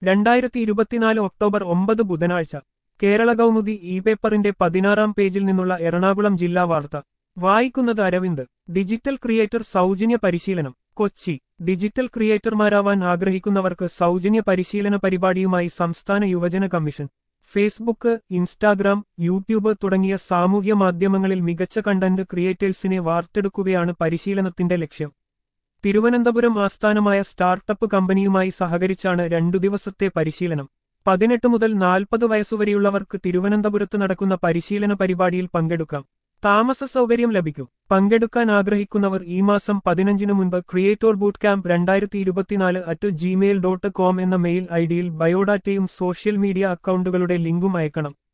രണ്ടായിരത്തി ഇരുപത്തിനാല് ഒക്ടോബർ ഒമ്പത് ബുധനാഴ്ച കേരള കൗമുദി ഇ പേപ്പറിന്റെ പതിനാറാം പേജിൽ നിന്നുള്ള എറണാകുളം ജില്ലാ വാർത്ത വായിക്കുന്നത് അരവിന്ദ് ഡിജിറ്റൽ ക്രിയേറ്റർ സൗജന്യ പരിശീലനം കൊച്ചി ഡിജിറ്റൽ ക്രിയേറ്റർമാരാവാൻ ആഗ്രഹിക്കുന്നവർക്ക് സൗജന്യ പരിശീലന പരിപാടിയുമായി സംസ്ഥാന യുവജന കമ്മീഷൻ ഫേസ്ബുക്ക് ഇൻസ്റ്റാഗ്രാം യൂട്യൂബ് തുടങ്ങിയ സാമൂഹ്യ മാധ്യമങ്ങളിൽ മികച്ച കണ്ടന്റ് ക്രിയേറ്റേഴ്സിനെ വാർത്തെടുക്കുകയാണ് പരിശീലനത്തിന്റെ ലക്ഷ്യം തിരുവനന്തപുരം ആസ്ഥാനമായ സ്റ്റാർട്ടപ്പ് കമ്പനിയുമായി സഹകരിച്ചാണ് രണ്ടു ദിവസത്തെ പരിശീലനം പതിനെട്ട് മുതൽ നാൽപ്പത് വയസ്സുവരെയുള്ളവർക്ക് തിരുവനന്തപുരത്ത് നടക്കുന്ന പരിശീലന പരിപാടിയിൽ പങ്കെടുക്കാം താമസ സൗകര്യം ലഭിക്കും പങ്കെടുക്കാൻ ആഗ്രഹിക്കുന്നവർ ഈ മാസം പതിനഞ്ചിന് മുൻപ് ക്രിയേറ്റോർ ബൂട്ട് ക്യാമ്പ് രണ്ടായിരത്തി ഇരുപത്തിനാല് അറ്റ് ജിമെയിൽ ഡോട്ട് കോം എന്ന മെയിൽ ഐഡിയിൽ ബയോഡാറ്റയും സോഷ്യൽ മീഡിയ അക്കൗണ്ടുകളുടെ ലിങ്കും അയക്കണം